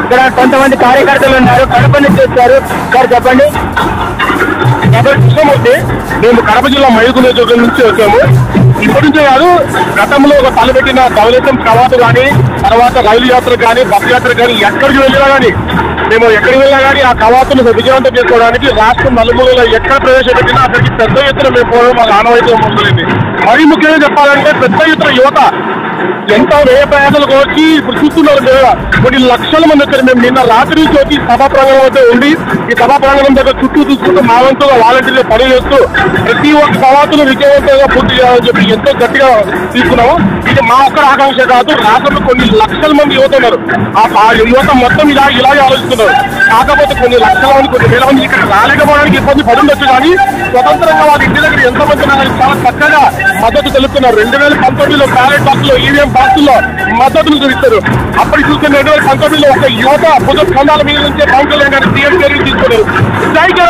ఇక్కడ కొంతమంది కార్యకర్తలు ఉన్నారు కడప నుంచి వచ్చారు సార్ చెప్పండి నా పేరు కృష్ణమూర్తి మేము కడప జిల్లా మైదుగు నియోజకవర్గం నుంచి వచ్చాము ఇప్పటి నుంచే కాదు గతంలో ఒక తలపెట్టిన ధవళేశం తర్వాత కానీ తర్వాత రైలు యాత్ర కానీ బస్ యాత్ర కానీ ఎక్కడికి వెళ్ళినా కానీ మేము ఎక్కడికి వెళ్ళినా కానీ ఆ కవాతును విజయవంతం చేసుకోవడానికి రాష్ట్రం నలుమూలలో ఎక్కడ ప్రవేశపెట్టినా అక్కడికి పెద్ద ఎత్తున మేము పోవడం మాకు ఆనవాయితీ మొదలైంది మరీ ముఖ్యంగా చెప్పాలంటే పెద్ద ఎత్తున యువత ఎంత వ్యయ ప్రయాసాలు కోర్చి ఇప్పుడు చూస్తున్నారు కదా కొన్ని లక్షల మంది వచ్చారు మేము నిన్న రాత్రి నుంచి వచ్చి సభా ప్రాంగణం వద్ద ఉండి ఈ సభా ప్రాంగణం దగ్గర చుట్టూ చూసుకుంటూ మా వంతుగా వాలంటీర్లు పని చేస్తూ ప్రతి ఒక్క కవాతును విజయవంతంగా పూర్తి చేయాలని చెప్పి ఎంతో గట్టిగా తీసుకున్నాము ఇది మా ఒక్కరి ఆకాంక్ష కాదు రాష్ట్రంలో కొన్ని లక్షల మంది యువత ఉన్నారు ఆ ఆ యువత మొత్తం ఇలా ఇలాగే ఆలోచిస్తున్నారు కాకపోతే కొన్ని లక్షల మంది కొన్ని వేల మంది ఇక్కడ రాలేకపోవడానికి ఇబ్బంది పడుండొచ్చు కానీ స్వతంత్రంగా వాళ్ళ ఇంటి దగ్గర ఎంతమంది ఉన్నారని చాలా చక్కగా మద్దతు తెలుపుతున్నారు రెండు వేల పంతొమ్మిదిలో బ్యాలెట్ బాక్స్ లో ఈవీఎం బాక్స్ లో మద్దతును చూపిస్తారు అప్పటి చూస్తే రెండు వేల పంతొమ్మిదిలో ఒక యువత భుజ స్కంధాల మీద నుంచే పవన్ కళ్యాణ్ గారి సీఎం పేరు తీసుకున్నారు జై